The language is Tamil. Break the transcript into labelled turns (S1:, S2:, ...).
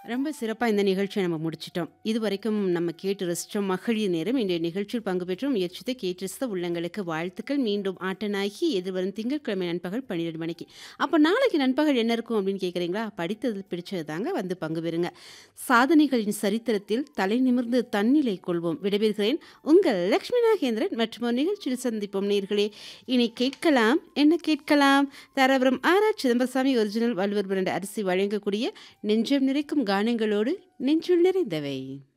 S1: ரொம்ப சிறப்பா இந்த நிகழ்ச்சிய நம்ம முடிச்சுட்டோம். இதுவரைக்கும் நம்ம கேட்டு ரசிச்சோம் மகளிர் நேரம். இன்றைய நிகழ்ச்சியில் பங்கு பெற்று முயற்சித்த கேட்டு ரசித்த உள்ளங்களுக்கு வாழ்த்துக்கள். மீண்டும் ஆட்டனாகி எதிர்வரும் திங்கட்கிழமை நண்பகல் 12 மணிக்கு. அப்ப நாளைக்கு நண்பகல் என்ன இருக்கும் அப்படின்னு கேட்குறீங்களா? படித்தது பிடிச்சது தாங்க வந்து பங்கு பெறுங்க. சாதனைகளின் சரித்திரத்தில் தலை நிமிர்ந்து தன்னிலை கொள்வோம். விடைபெறுகிறேன். உங்கள் லட்சுமி நாகேந்திரன் மற்றும் ஒரு நிகழ்ச்சியில் சந்திப்போம் நேயர்களே. இனி கேட்கலாம் என்ன கேட்கலாம்? Dharapuram RR. Chidambarasamy original Valluvar brand அரிசி வழங்கக்கூடிய நெஞ்சம் நிறைக்கும் கானங்களோடு நெஞ்சுள் நிறைந்தவை.